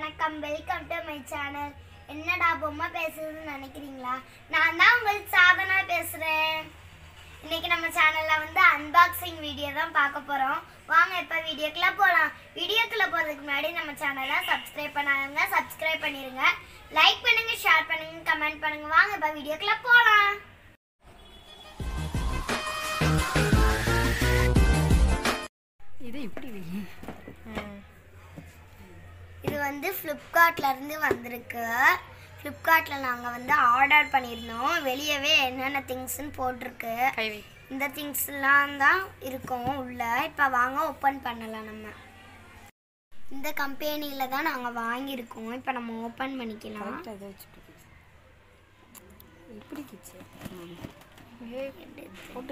வணக்கம் welcome to my channel என்னடா பொம்மை பேசுறதுன்னு நினைக்கிறீங்களா நான் தான் உங்கள் சாதனா பேசுகிறேன் இன்னைக்கு நம்ம சேனலில் வந்து அன்பாக்சிங் வீடியோ தான் பார்க்க போகிறோம் வாங்க இப்போ வீடியோக்குள்ளே போகலாம் வீடியோக்குள்ளே போகிறதுக்கு முன்னாடி நம்ம சேனலை சப்ஸ்கிரைப் பண்ணாதவங்க சப்ஸ்கிரைப் பண்ணிடுங்க லைக் பண்ணுங்க ஷேர் பண்ணுங்க கமெண்ட் பண்ணுங்க வாங்க இப்போ வீடியோக்குள்ளே போகலாம் இது இப்படி வை இது வந்து ஃப்ளிப்கார்ட்ல இருந்து வந்திருக்கு ஃப்ளிப்கார்ட்ல நாங்கள் வந்து ஆர்டர் பண்ணியிருந்தோம் வெளியவே என்னென்ன திங்ஸ்னு போட்டிருக்கு கை வை இந்த திங்ஸ்லாம் தான் இருக்கும் உள்ள இப்போ வாங்க ஓப்பன் பண்ணலாம் நம்ம இந்த கம்பெனியில் தான் நாங்கள் வாங்கியிருக்கோம் இப்போ நம்ம ஓப்பன் பண்ணிக்கலாம் கரெக்டாக இதை வச்சுட்டு இப்படி கிச்சு போட்டு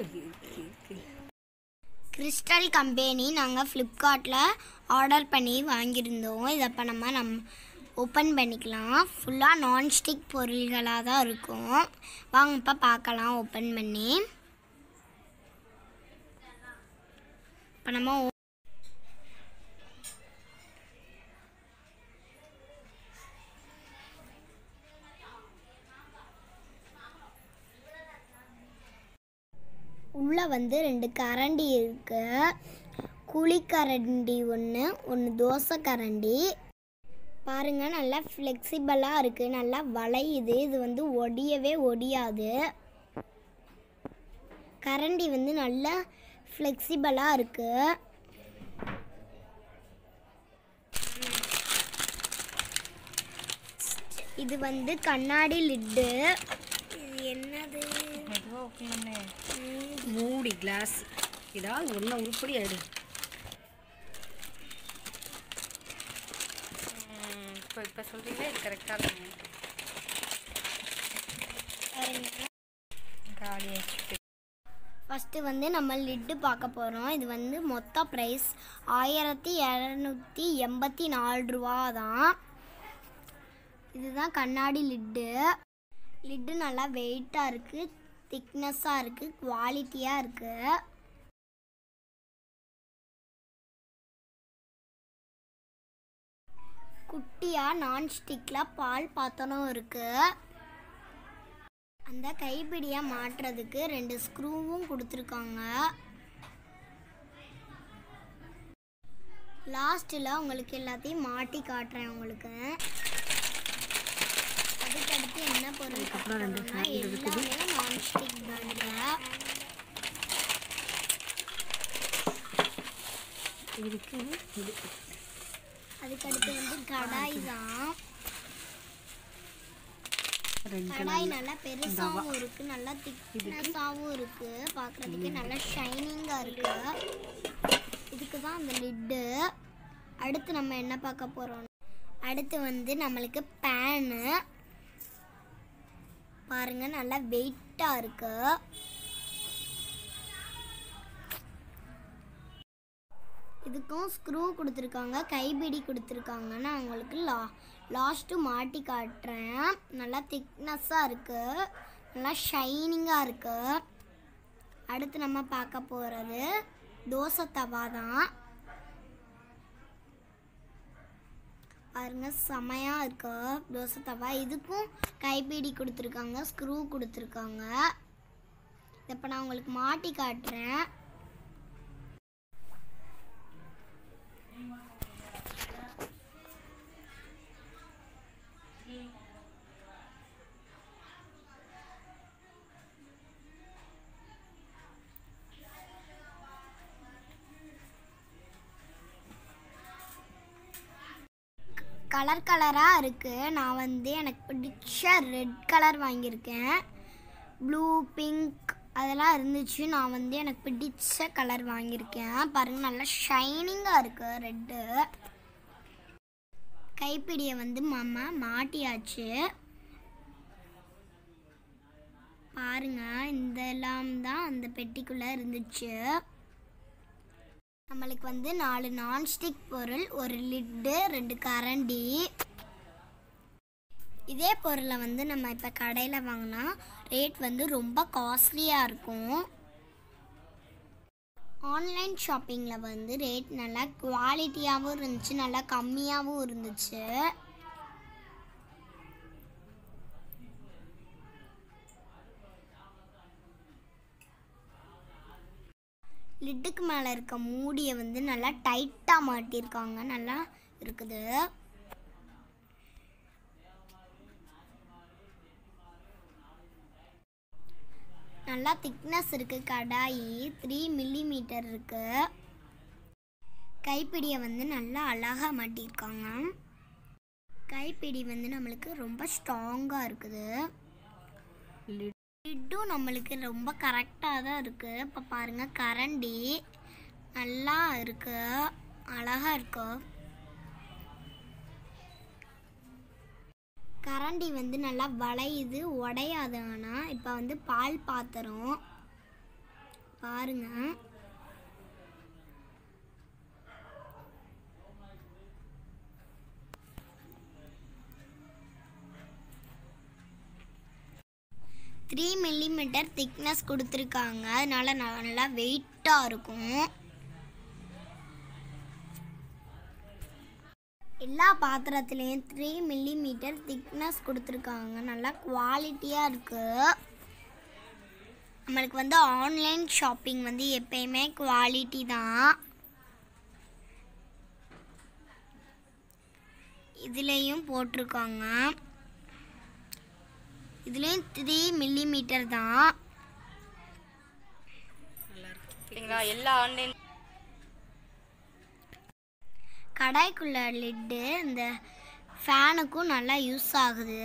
கிறிஸ்டல் கம்பெனி நாங்கள் ஃப்ளிப்கார்ட்டில் ஆர்டர் பண்ணி வாங்கியிருந்தோம் இதை இப்போ நம்ம நம் ஓப்பன் பண்ணிக்கலாம் ஃபுல்லாக நான்ஸ்டிக் பொருள்களாக தான் இருக்கும் வாங்க இப்போ பார்க்கலாம் ஓப்பன் பண்ணி இப்போ நம்ம o- உள்ள வந்து ரெண்டு கரண்டி இருக்கு குழிக்கரண்டி ஒன்று ஒன்று தோசை கரண்டி பாருங்க நல்லா ஃப்ளெக்சிபிளாக இருக்கு நல்லா வளையுது இது வந்து ஒடியவே ஒடியாது கரண்டி வந்து நல்லா ஃப்ளெக்சிபிளாக இருக்கு இது வந்து கண்ணாடி லிட்டு இது என்னது மெதுவாக ஓப்பன் பண்ணு மூடி கிளாஸ் ஏதாவது ஒன்று உருப்படி ஆயிடு இப்போ இப்போ சொல்கிறீங்களா இது கரெக்டாக இருக்கும் காலி ஆகிடுச்சு ஃபஸ்ட்டு வந்து நம்ம லிட்டு பார்க்க போகிறோம் இது வந்து மொத்த ப்ரைஸ் ஆயிரத்தி இரநூத்தி எண்பத்தி நாலு ரூபா தான் இதுதான் கண்ணாடி லிட்டு லிட்டு நல்லா வெயிட்டாக இருக்குது திக்னஸாக இருக்குது குவாலிட்டியாக இருக்குது குட்டியாக நான்ஸ்டிக்கில் பால் பாத்திரம் இருக்குது அந்த கைப்பிடியை மாட்டுறதுக்கு ரெண்டு ஸ்க்ரூவும் கொடுத்துருக்காங்க லாஸ்ட்டில் உங்களுக்கு எல்லாத்தையும் மாட்டி காட்டுறேன் உங்களுக்கு அதுக்கடுத்து என்ன பொருள் அதுக்கப்புறம் ரெண்டு பார்க்கணும்னா எல்லாமே நான்ஸ்டிக் பிராண்டில் இதுக்கு இது அதுக்கடுத்து வந்து கடாய் தான் ரெண்டு கடாய் நல்லா பெருசாகவும் இருக்கு நல்லா திக்னஸாகவும் இருக்கு பார்க்கறதுக்கு நல்லா ஷைனிங்காக இருக்கு இதுக்கு தான் அந்த லிட்டு அடுத்து நம்ம என்ன பார்க்க போறோம் அடுத்து வந்து நம்மளுக்கு பேனு பாருங்க நல்லா வெயிட்டாக இருக்கு இதுக்கும் ஸ்க்ரூ கொடுத்துருக்காங்க கைப்பிடி கொடுத்துருக்காங்க நான் உங்களுக்கு லா லாஸ்ட்டு மாட்டி காட்டுறேன் நல்லா திக்னஸ்ஸாக இருக்குது நல்லா ஷைனிங்காக இருக்குது அடுத்து நம்ம பார்க்க போகிறது தோசை தவா தான் பாருங்க செமையாக இருக்கு தோசை தவா இதுக்கும் கைப்பிடி கொடுத்துருக்காங்க ஸ்க்ரூ கொடுத்துருக்காங்க இப்போ நான் உங்களுக்கு மாட்டி காட்டுறேன் கலர் கலராக இருக்குது நான் வந்து எனக்கு பிடிச்ச ரெட் கலர் வாங்கியிருக்கேன் ப்ளூ பிங்க் அதெல்லாம் இருந்துச்சு நான் வந்து எனக்கு பிடிச்ச கலர் வாங்கியிருக்கேன் பாருங்கள் நல்லா ஷைனிங்காக இருக்குது ரெட்டு கைப்பிடியை வந்து மாமா மாட்டியாச்சு பாருங்க இந்த எல்லாம் தான் அந்த பெட்டிக்குள்ளே இருந்துச்சு நம்மளுக்கு வந்து நாலு நான்ஸ்டிக் பொருள் ஒரு லிட்டு ரெண்டு கரண்டி இதே பொருளை வந்து நம்ம இப்போ கடையில் வாங்கினா ரேட் வந்து ரொம்ப காஸ்ட்லியாக இருக்கும் ஆன்லைன் ஷாப்பிங்கில் வந்து ரேட் நல்லா குவாலிட்டியாகவும் இருந்துச்சு நல்லா கம்மியாகவும் இருந்துச்சு லிட்டுக்கு மேலே இருக்க மூடியை வந்து நல்லா டைட்டாக மாட்டியிருக்காங்க நல்லா இருக்குது நல்லா திக்னஸ் இருக்குது கடாயி த்ரீ மில்லிமீட்டர் இருக்குது கைப்பிடியை வந்து நல்லா அழகாக மாட்டியிருக்காங்க கைப்பிடி வந்து நம்மளுக்கு ரொம்ப ஸ்ட்ராங்காக இருக்குது லிட் லிட்டும் நம்மளுக்கு ரொம்ப கரெக்டாக தான் இருக்குது இப்போ பாருங்கள் கரண்டி நல்லா இருக்கு அழகாக இருக்கு கரண்டி வந்து நல்லா வளையுது உடையாது ஆனால் இப்போ வந்து பால் பாத்திரம் பாருங்க த்ரீ மில்லிமீட்டர் திக்னஸ் கொடுத்துருக்காங்க அதனால ந- நல்லா வெயிட்டாக இருக்கும் எல்லா பாத்திரத்துலேயும் த்ரீ மில்லிமீட்டர் திக்னஸ் கொடுத்துருக்காங்க நல்லா குவாலிட்டியாக இருக்குது நம்மளுக்கு வந்து ஆன்லைன் ஷாப்பிங் வந்து எப்பயுமே குவாலிட்டி தான் இதுலேயும் போட்டிருக்காங்க இதுலேயும் த்ரீ மில்லிமீட்டர் தான் நல்லா இருக்கு சரிங்களா எல்லா ஆன்லைன் கடாய்க்குள்ள லிட்டு இந்த ஃபேனுக்கும் நல்லா யூஸ் ஆகுது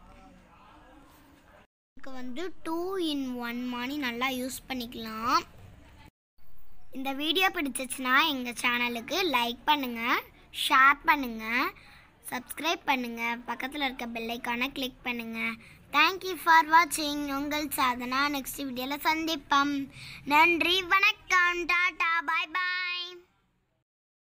இதுக்கு வந்து டூ இன் ஒன் மாதிரி நல்லா யூஸ் பண்ணிக்கலாம் இந்த வீடியோ பிடிச்சிச்சுன்னா எங்கள் சேனலுக்கு லைக் பண்ணுங்கள் ஷேர் பண்ணுங்கள் சப்ஸ்கிரைப் பண்ணுங்கள் பக்கத்தில் இருக்க பெல்லைக்கான கிளிக் பண்ணுங்கள் தேங்க்யூ ஃபார் வாட்சிங் உங்கள் சாதனா நெக்ஸ்ட் வீடியோவில் சந்திப்போம் நன்றி வணக்கம் டாடா பாய் பாய்